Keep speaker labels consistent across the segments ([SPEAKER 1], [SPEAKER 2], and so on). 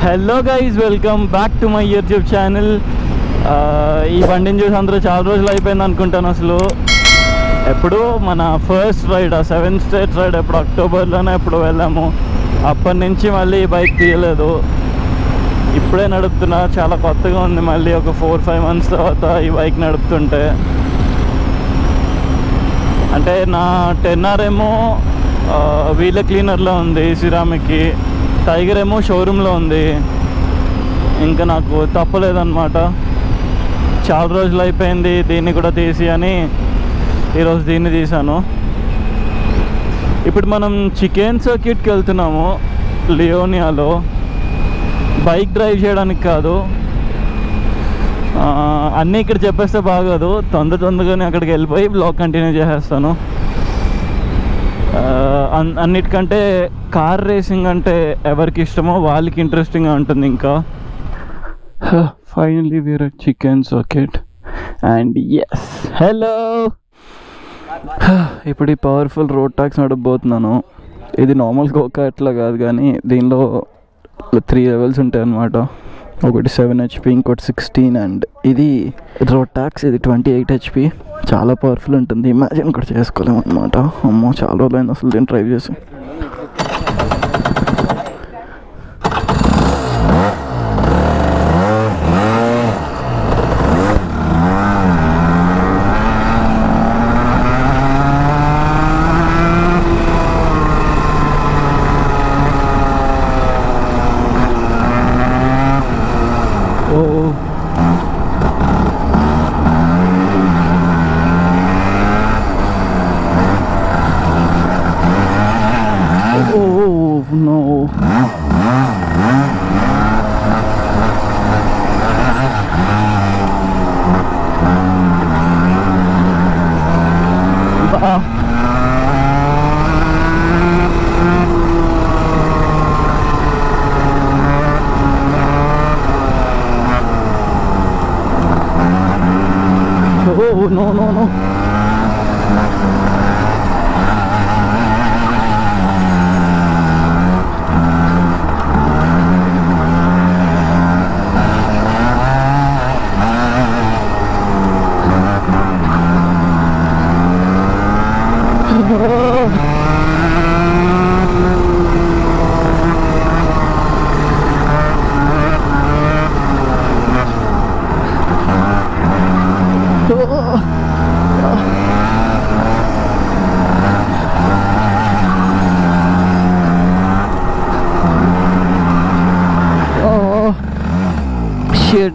[SPEAKER 1] Hello guys welcome back to my YouTube channel ఈ బండిని చూసి అందరూ చాలా రోజులు అయిపోయింది అనుకుంటాను అసలు ఎప్పుడు మన ఫస్ట్ రైడ్ ఆ సెవెన్ స్టేట్ రైడ్ ఎప్పుడు అక్టోబర్లోనే ఎప్పుడు వెళ్ళాము అప్పటి నుంచి మళ్ళీ ఈ బైక్ తీయలేదు ఇప్పుడే నడుపుతున్నా చాలా కొత్తగా ఉంది మళ్ళీ ఒక ఫోర్ ఫైవ్ మంత్స్ తర్వాత ఈ బైక్ నడుపుతుంటే అంటే నా టెన్ ఆర్ ఏమో వీళ్ళ క్లీనర్లో ఉంది సిరామిక్కి టైగర్ ఏమో షోరూంలో ఉంది ఇంకా నాకు తప్పలేదన్నమాట చాలా రోజులు అయిపోయింది దీన్ని కూడా తీసి అని ఈరోజు దీన్ని తీసాను ఇప్పుడు మనం చికెన్ సర్క్యూట్కి వెళ్తున్నాము లియోనియాలో బైక్ డ్రైవ్ చేయడానికి కాదు ఆ, అన్నీ ఇక్కడ చెప్పేస్తే బాగోదు తొందర తొందరగానే అక్కడికి వెళ్ళిపోయి బ్లాగ్ కంటిన్యూ చేసేస్తాను ఆ, అన్- అన్నిటికంటే కార్ రేసింగ్ అంటే ఎవరికి ఇష్టమో వాళ్ళకి ఇంట్రెస్టింగ్గా ఉంటుంది ఇంకా finally we're chicken circuit and yes hello ఇప్పుడు ఈ పవర్ఫుల్ రోడ్ టాక్స్ నడపబోతున్నాను ఇది నార్మల్ గోకా అట్లా కాదు కానీ దీనిలో త్రీ లెవెల్స్ ఉంటాయి అన్నమాట ఒకటి సెవెన్ హెచ్పి ఇంకోటి సిక్స్టీన్ అండ్ ఇది రోడ్ టాక్స్ ఇది ట్వంటీ ఎయిట్ హెచ్పి చాలా పవర్ఫుల్ ఉంటుంది ఇమాజిన్ కూడా చేసుకోలేము అనమాట అమ్మో చాలా రోజులైంది అసలు దీన్ని డ్రైవ్ చేసి oh Oh no. Ah. Oh no no no. Oh shit.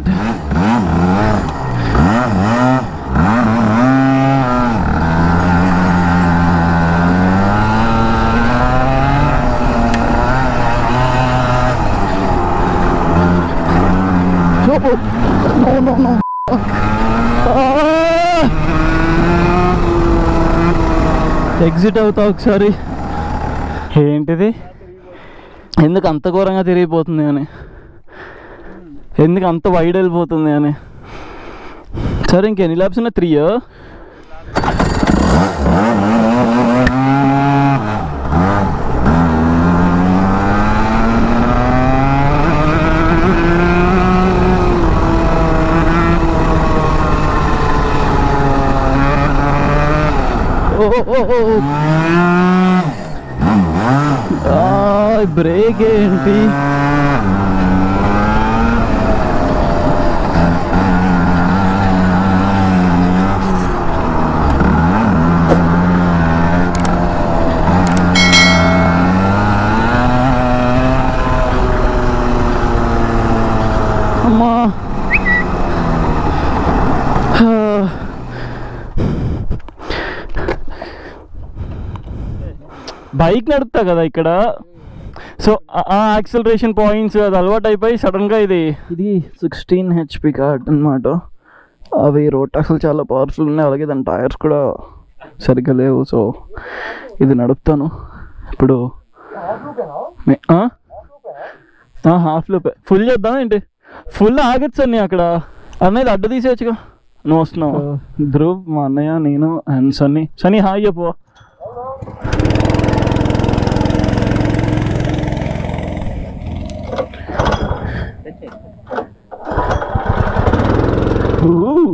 [SPEAKER 1] No, no, no. Exit అవుతా ఒకసారి ఏంటిది ఎందుకు అంత ఘోరంగా తిరిగిపోతుంది అని ఎందుకు అంత వైడ్ వెళ్ళిపోతుంది అని సరే ఇంకెన్ని ల్యాబ్స్ ఉన్నాయి త్రీ బ్రేక్ ఏంటి అమ్మా బైక్ నడుపుతా కదా ఇక్కడ సో ఆ యాక్సిలరేషన్ పాయింట్స్ అది అలవాటు అయిపోయి సడన్గా ఇది ఇది సిక్స్టీన్ హెచ్పి కార్డ్ అనమాట అవి రోడ్ అసలు చాలా పవర్ఫుల్ ఉన్నాయి అలాగే దాని టైర్స్ కూడా సరిగ్గా లేవు సో ఇది నడుపుతాను ఇప్పుడు హాఫ్ లోపే ఫుల్ చేద్దాం ఏంటి ఫుల్ ఆగచ్చు అన్నీ అక్కడ అన్నది అడ్డు తీసేయచ్చుగా నువ్వు వస్తున్నావు ధ్రువ్ మా అన్నయ్య నేను అండ్ సన్నీ సన్నీ హాయ్ చెప్పు Ooh.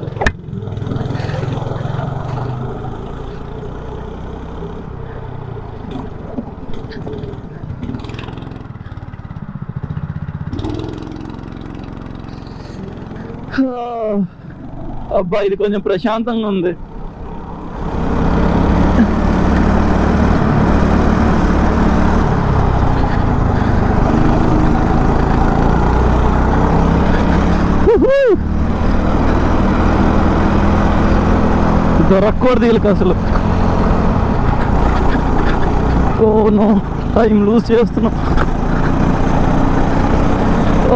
[SPEAKER 1] అబ్బా ఇది కొంచెం ప్రశాంతంగా ఉంది దొరకకూడదు వీళ్ళకి అసలు ఓ నో టైం లూజ్ చేస్తున్నాం ఓ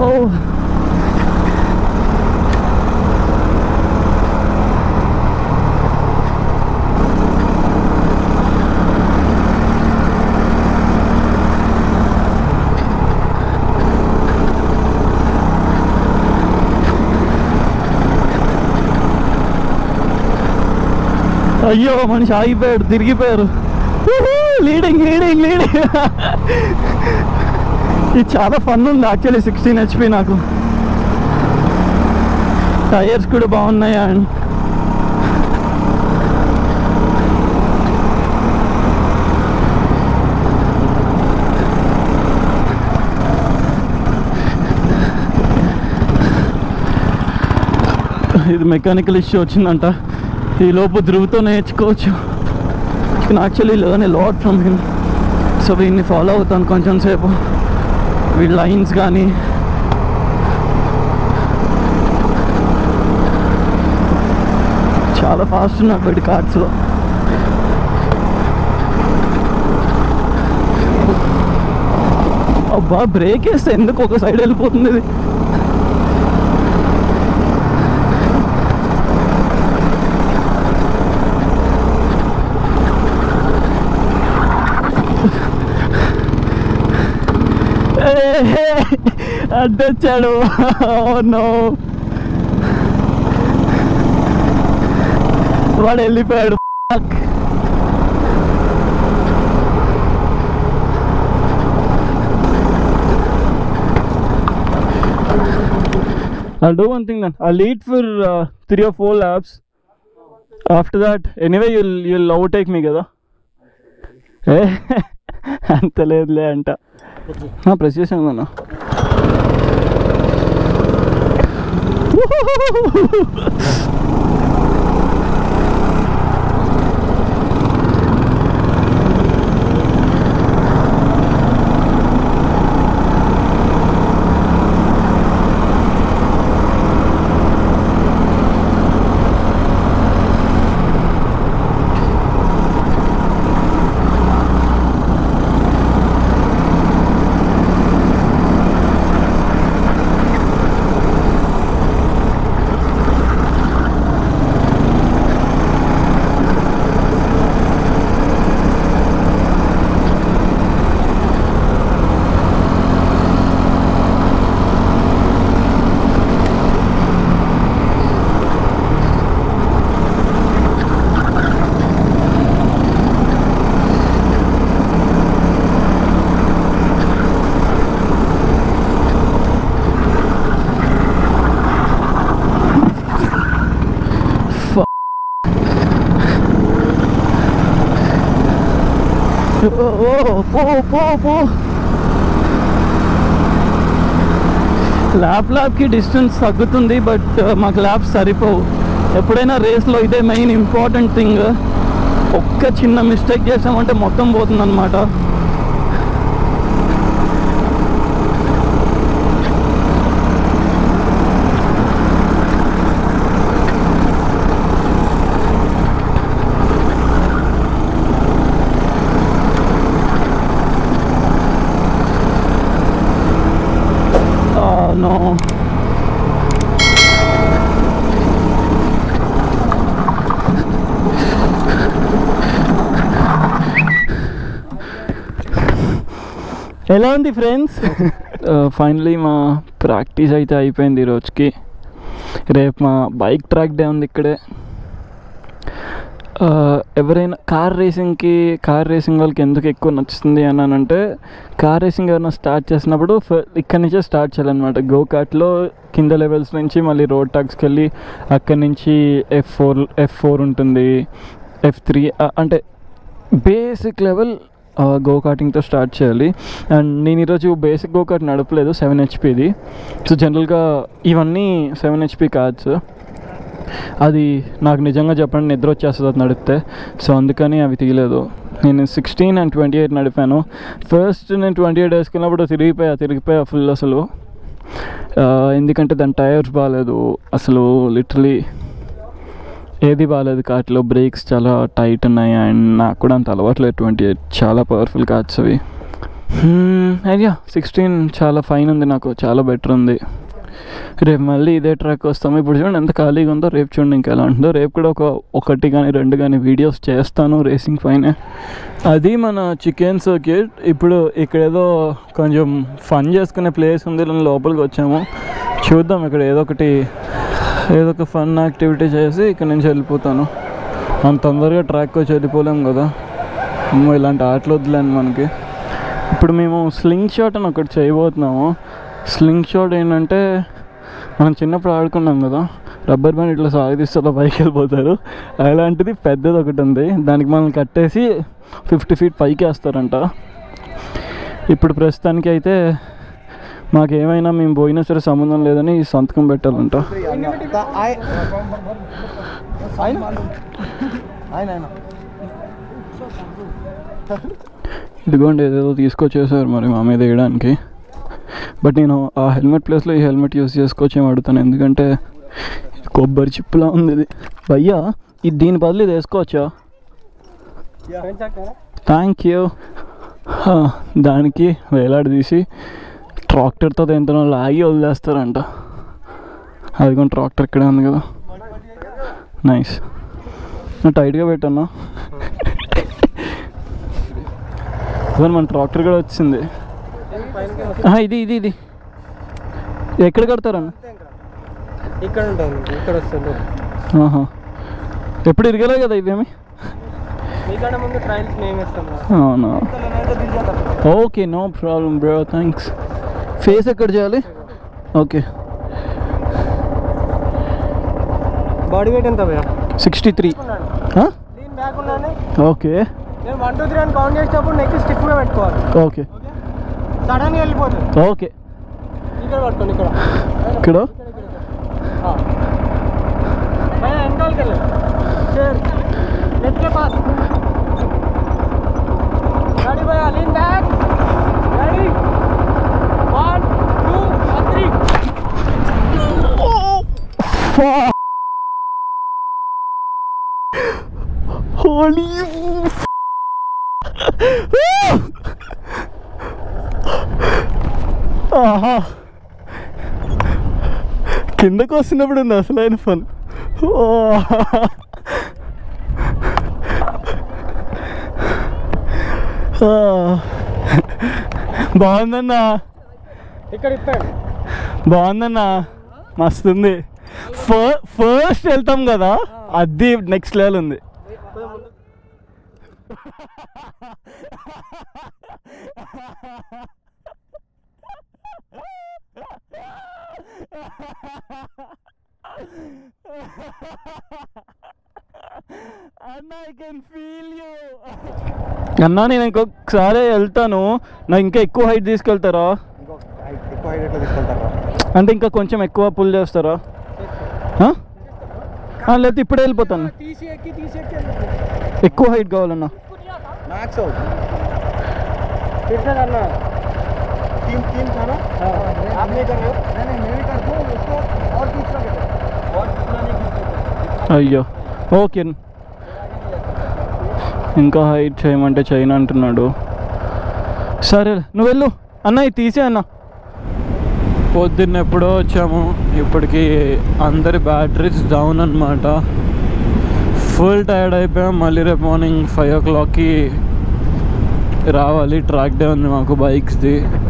[SPEAKER 1] అయ్యో మనిషి ఆగిపోయాడు తిరిగిపోయారు లీడింగ్ లీడింగ్ లీడింగ్ ఇది చాలా ఫన్ ఉంది యాక్చువల్లీ సిక్స్టీన్ హెచ్పి నాకు టైర్స్ కూడా బాగున్నాయి అండ్ ఇది మెకానికల్ ఇష్యూ వచ్చిందంట ఈ లోపు ధృవతో నేర్చుకోవచ్చు can actually learn a lot from him so వీడిని ఫాలో అవుతాను కొంచెం సేపు వీడి లైన్స్ కానీ చాలా ఫాస్ట్ ఉన్నారు వీడి కార్డ్స్లో అబ్బా బ్రేక్ వేస్తే ఎందుకు ఒక సైడ్ వెళ్ళిపోతుంది ఇది అడ్డొచ్చాడు నో వాడు వెళ్ళిపోయాడు Fuck. I'll do one thing then. I'll eat for uh, three or four laps. After that, anyway, you'll you'll overtake me కదా ఏ అంత లేదులే అంట ప్రెస్ చేసాను అన్న ఓ ఓ, పో పో పో ల్యాప్ ల్యాప్కి డిస్టెన్స్ తగ్గుతుంది బట్ మాకు ల్యాబ్స్ సరిపోవు ఎప్పుడైనా రేస్లో ఇదే మెయిన్ ఇంపార్టెంట్ థింగ్ ఒక్క చిన్న మిస్టేక్ చేసామంటే మొత్తం పోతుంది అనమాట no. ఎలా ఉంది ఫ్రెండ్స్ ఫైనలీ మా ప్రాక్టీస్ అయితే అయిపోయింది ఈ రోజుకి రేపు మా బైక్ ట్రాక్ డే ఉంది ఇక్కడే ఆ, ఎవరైనా కార్ రేసింగ్కి కార్ రేసింగ్ వాళ్ళకి ఎందుకు ఎక్కువ నచ్చుతుంది అని అని అంటే కార్ రేసింగ్ ఎవరైనా స్టార్ట్ చేసినప్పుడు ఫ- ఇక్కడి నుంచే స్టార్ట్ చేయాలన్నమాట గో కార్ట్లో కింద లెవెల్స్ నుంచి మళ్ళీ రోడ్ టాక్స్కి వెళ్ళి అక్కడి నుంచి ఎఫ్ ఫోర్ ఎఫ్ ఫోర్ ఉంటుంది ఎఫ్ త్రీ అంటే బేసిక్ లెవెల్ గో కార్టింగ్తో స్టార్ట్ చేయాలి అండ్ నేను ఈరోజు బేసిక్ గో కార్ట్ నడపలేదు సెవెన్ హెచ్పిది సో జనరల్గా ఇవన్నీ సెవెన్ హెచ్పి కార్డ్స్ అది నాకు నిజంగా చెప్పండి నిద్ర వచ్చేస్తుంది అది నడిపితే సో అందుకని అవి తీయలేదు నేను సిక్స్టీన్ అండ్ ట్వంటీ ఎయిట్ నడిపాను ఫస్ట్ నేను ట్వంటీ ఎయిట్ వేసుకున్నప్పుడు తిరిగిపోయా తిరిగిపోయా ఫుల్ అసలు ఆ, ఎందుకంటే దాని టైర్స్ బాగాలేదు అసలు లిటరలీ ఏది బాగాలేదు కార్ట్లో బ్రేక్స్ చాలా టైట్ ఉన్నాయి అండ్ నాకు కూడా అంత అలవాట్లేదు ట్వంటీ ఎయిట్ చాలా పవర్ఫుల్ కార్స్ అవి అయ్యా సిక్స్టీన్ చాలా ఫైన్ ఉంది నాకు చాలా బెటర్ ఉంది రేపు మళ్ళీ ఇదే ట్రాక్ వస్తాము ఇప్పుడు చూడండి ఎంత ఖాళీగా ఉందో రేపు చూడండి ఇంకా ఎలా ఉంటుందో రేపు కూడా ఒక ఒకటి కానీ రెండు కానీ వీడియోస్ చేస్తాను రేసింగ్ పైన అది మన చికెన్ సర్క్యూట్ ఇప్పుడు ఇక్కడ ఏదో కొంచెం ఫన్ చేసుకునే ప్లేస్ ఉంది ఇలా లోపలికి వచ్చాము చూద్దాం ఇక్కడ ఏదో ఒకటి ఏదో ఒక ఫన్ యాక్టివిటీ చేసి ఇక్కడ నుంచి వెళ్ళిపోతాను అంత తొందరగా ట్రాక్ వచ్చి వెళ్ళిపోలేం కదా అమ్మో ఇలాంటి ఆటలు వద్దులేండి మనకి ఇప్పుడు మేము స్లింగ్ షాట్ అని ఒకటి చేయబోతున్నాము స్లింగ్ షాట్ ఏంటంటే మనం చిన్నప్పుడు ఆడుకున్నాం కదా రబ్బర్ బ్యాండ్ ఇట్లా సాగదీస్తే అలా పైకి వెళ్ళిపోతారు అలాంటిది పెద్దది ఒకటి ఉంది దానికి మనం కట్టేసి ఫిఫ్టీ ఫీట్ పైకి వేస్తారంట ఇప్పుడు ప్రస్తుతానికి అయితే మాకేమైనా మేము పోయినా సరే సంబంధం లేదని ఈ సంతకం పెట్టాలంట ఇదిగోండి ఏదేదో తీసుకొచ్చేసారు మరి మా మీద వేయడానికి బట్ నేను ఆ హెల్మెట్ ప్లేస్లో ఈ హెల్మెట్ యూస్ చేసుకోవచ్చు ఏమో అడుగుతాను ఎందుకంటే ఇది కొబ్బరి చిప్పులా ఉంది ఇది భయ్యా ఇది దీని బదులు ఇది వేసుకోవచ్చా థ్యాంక్ యూ దానికి వేలాడదీసి ట్రాక్టర్తో ఎంతనో లాగి వదిలేస్తారంట అది కూడా ట్రాక్టర్ ఇక్కడే ఉంది కదా నైస్ టైట్గా పెట్టన్నా అసలు మన ట్రాక్టర్ కూడా వచ్చింది ఆహా, ఇది ఇది ఇది ఎక్కడ కడతారన్న
[SPEAKER 2] ఇక్కడ ఉంటుంది ఇక్కడ వస్తుంది
[SPEAKER 1] ఆహా. ఎప్పుడు ఇరగలే కదా ఇవేమి
[SPEAKER 2] మీకంటే ముందు ట్రయల్స్ మేము ఇస్తాం
[SPEAKER 1] అవునా okay no problem bro thanks face ఎక్కడ చేయాలి ఓకే
[SPEAKER 2] బాడీ వెయిట్ ఎంత భయ్యా
[SPEAKER 1] సిక్స్టీ త్రీ
[SPEAKER 2] దీని బ్యాక్ ఉన్నాను
[SPEAKER 1] ఓకే
[SPEAKER 2] నేను వన్ టూ త్రీ అని కౌంట్ చేసేటప్పుడు నెక్ స్టిఫ్గా పెట్టుకోవాలి
[SPEAKER 1] ఓకే
[SPEAKER 2] సడన్గా వెళ్ళిపోతుంది
[SPEAKER 1] ఓకే
[SPEAKER 2] ఇక్కడ పట్టుకోండి ఇక్కడ
[SPEAKER 1] ఇక్కడ
[SPEAKER 2] ఆ. భయ్యా వెనకాలకి వెళ్ళండి షేర్ నెట్ के पास गाड़ी भैया lean back ready one two three
[SPEAKER 1] holy ఆహా కిందకు వస్తున్నప్పుడు ఉంది అసలైన ఫన్ బాగుందన్నా
[SPEAKER 2] ఇక్కడ ఇప్పండి
[SPEAKER 1] బాగుందన్నా మస్తుంది ఫ- ఫస్ట్ వెళ్తాం కదా అది నెక్స్ట్ లెవెల్ ఉంది అన్నా ఐ కెన్ ఫీల్ యూ అన్నా నేను ఇంకొకసారి వెళ్తాను నాకు ఇంకా ఎక్కువ హైట్ తీసుకెళ్తారా
[SPEAKER 2] ఎక్కువ హైట్ ఎట్లా తీసుకెళ్తారా
[SPEAKER 1] అంటే ఇంకా కొంచెం ఎక్కువ పుల్ చేస్తారా ఆ? ఆ, లేకపోతే ఇప్పుడే వెళ్ళిపోతాను
[SPEAKER 2] తీసి ఎక్కి తీసి ఎక్కి
[SPEAKER 1] ఎక్కువ హైట్ కావాలన్నా
[SPEAKER 2] मैक्स आउट फिर से करना है तीन तीन था ना आप नहीं कर रहे हो नहीं नहीं मैं भी करता हूँ उसको और दूसरा बेटा और दूसरा नहीं खींच सकते
[SPEAKER 1] అయ్యో ఓకే ఇంకా హైట్ చేయమంటే చేయను అంటున్నాడు సరే నువ్వు వెళ్ళు అన్న ఇది తీసే అన్న పొద్దున్న ఎప్పుడో వచ్చాము ఇప్పటికి అందరి బ్యాటరీస్ డౌన్ అనమాట ఫుల్ టైర్డ్ అయిపోయాం మళ్ళీ రేపు మార్నింగ్ ఫైవ్ ఓ క్లాక్కి రావాలి ట్రాక్ డే ఉంది మాకు బైక్స్ది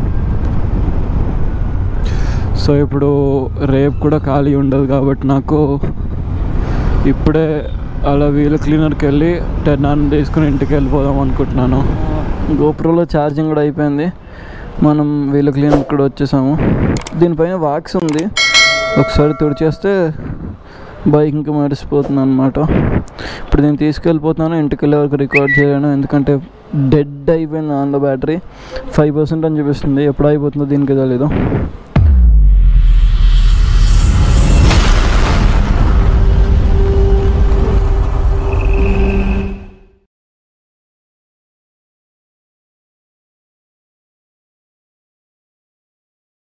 [SPEAKER 1] సో ఇప్పుడు రేపు కూడా ఖాళీ ఉండదు కాబట్టి నాకు ఇప్పుడే అలా వీల్ క్లీనర్కి వెళ్ళి టెన్ ఆన్ తీసుకుని ఇంటికి వెళ్ళిపోదాం అనుకుంటున్నాను గోప్రోలో ఛార్జింగ్ కూడా అయిపోయింది మనం వీల్ క్లీనర్ కూడా వచ్చేసాము దీనిపైన వాక్స్ ఉంది ఒకసారి తుడిచేస్తే బైక్ ఇంకా మరిసిపోతుంది అనమాట ఇప్పుడు నేను తీసుకెళ్ళిపోతున్నాను ఇంటికి వెళ్ళే వరకు రికార్డ్ చేయలేను ఎందుకంటే డెడ్ అయిపోయింది దానిలో బ్యాటరీ ఫైవ్ పర్సెంట్ అని చూపిస్తుంది ఎప్పుడు అయిపోతుందో దీనికి తెలీదు